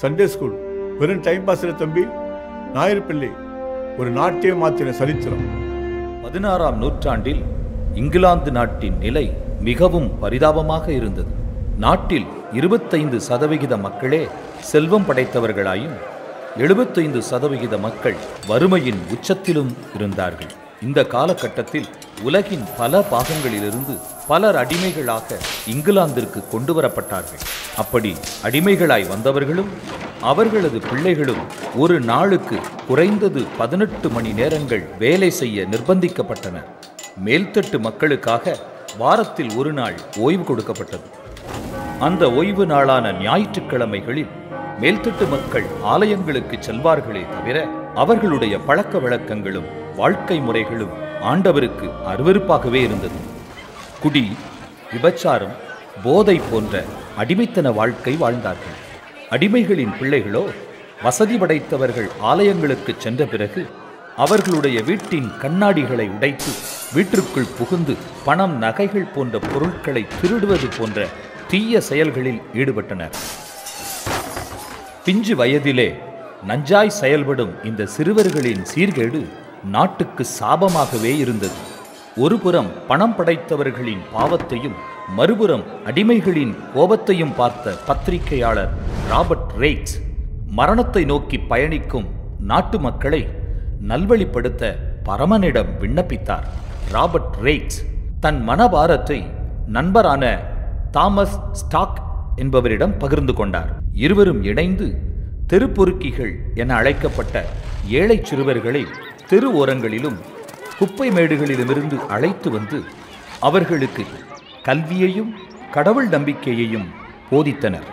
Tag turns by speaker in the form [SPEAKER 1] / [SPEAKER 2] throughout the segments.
[SPEAKER 1] Sunday school வெறும் time pass இல்லை தம்பி ஞாயிறு பிள்ளை ஒரு நாட்டையே மாற்றின சரித்திரம்
[SPEAKER 2] பதினாறாம் நூற்றாண்டில் இங்கிலாந்து நாட்டின் நிலை மிகவும் பரிதாபமாக இருந்தது நாட்டில் இருபத்தைந்து சதவிகித மக்களே செல்வம் படைத்தவர்களாயும் எழுபத்தைந்து சதவிகித மக்கள் வறுமையின் உச்சத்திலும் இருந்தார்கள் இந்த காலகட்டத்தில் உலகின் பல பாகங்களிலிருந்து பலர் அடிமைகளாக இங்கிலாந்திற்கு கொண்டு வரப்பட்டார்கள் அப்படி அடிமைகளாய் வந்தவர்களும் அவர்களது பிள்ளைகளும் ஒரு நாளுக்கு குறைந்தது பதினெட்டு மணி நேரங்கள் வேலை செய்ய நிர்பந்திக்கப்பட்டனர் மேல்தட்டு மக்களுக்காக வாரத்தில் ஒரு நாள் ஓய்வு கொடுக்கப்பட்டது அந்த ஓய்வு நாளான ஞாயிற்றுக்கிழமைகளில் மேல்தட்டு மக்கள் ஆலயங்களுக்கு செல்வார்களே தவிர அவர்களுடைய பழக்க வழக்கங்களும் வாழ்க்கை முறைகளும் ஆண்டவருக்கு அருவருப்பாகவே இருந்தது குடி விபச்சாரம் போதை போன்ற அடிமைத்தன வாழ்க்கை வாழ்ந்தார்கள் அடிமைகளின் பிள்ளைகளோ வசதி படைத்தவர்கள் ஆலயங்களுக்கு சென்ற பிறகு அவர்களுடைய வீட்டின் கண்ணாடிகளை உடைத்து வீட்டிற்குள் புகுந்து பணம் நகைகள் போன்ற பொருட்களை திருடுவது போன்ற தீய செயல்களில் ஈடுபட்டனர் பிஞ்சு வயதிலே நஞ்சாய் செயல்படும் இந்த சிறுவர்களின் சீர்கேடு நாட்டுக்கு சாபமாகவே இருந்தது ஒருபுறம் பணம் படைத்தவர்களின் பாவத்தையும் மறுபுறம் அடிமைகளின் கோபத்தையும் பார்த்த பத்திரிகையாளர் ராபர்ட் ரேக்ஸ் மரணத்தை நோக்கி பயணிக்கும் நாட்டு மக்களை நல்வழிப்படுத்த பரமனிடம் விண்ணப்பித்தார் ராபர்ட் ரேக்ஸ் தன் மனபாரத்தை நண்பரான தாமஸ் ஸ்டாக் என்பவரிடம் பகிர்ந்து கொண்டார் இருவரும் இணைந்து தெருப்பொறுக்கிகள் என அழைக்கப்பட்ட ஏழை சிறுவர்களை தெரு ஓரங்களிலும் குப்பை மேடுகளிலுமிருந்து அழைத்து வந்து அவர்களுக்கு கல்வியையும் கடவுள் நம்பிக்கையையும் போதித்தனர்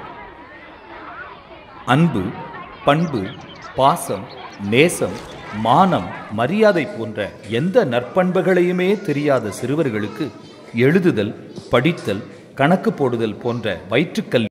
[SPEAKER 2] அன்பு பண்பு பாசம் நேசம் மானம் மரியாதை போன்ற எந்த நற்பண்புகளையுமே தெரியாத சிறுவர்களுக்கு எழுதுதல் படித்தல் கணக்கு போடுதல் போன்ற வயிற்றுக்கல்வி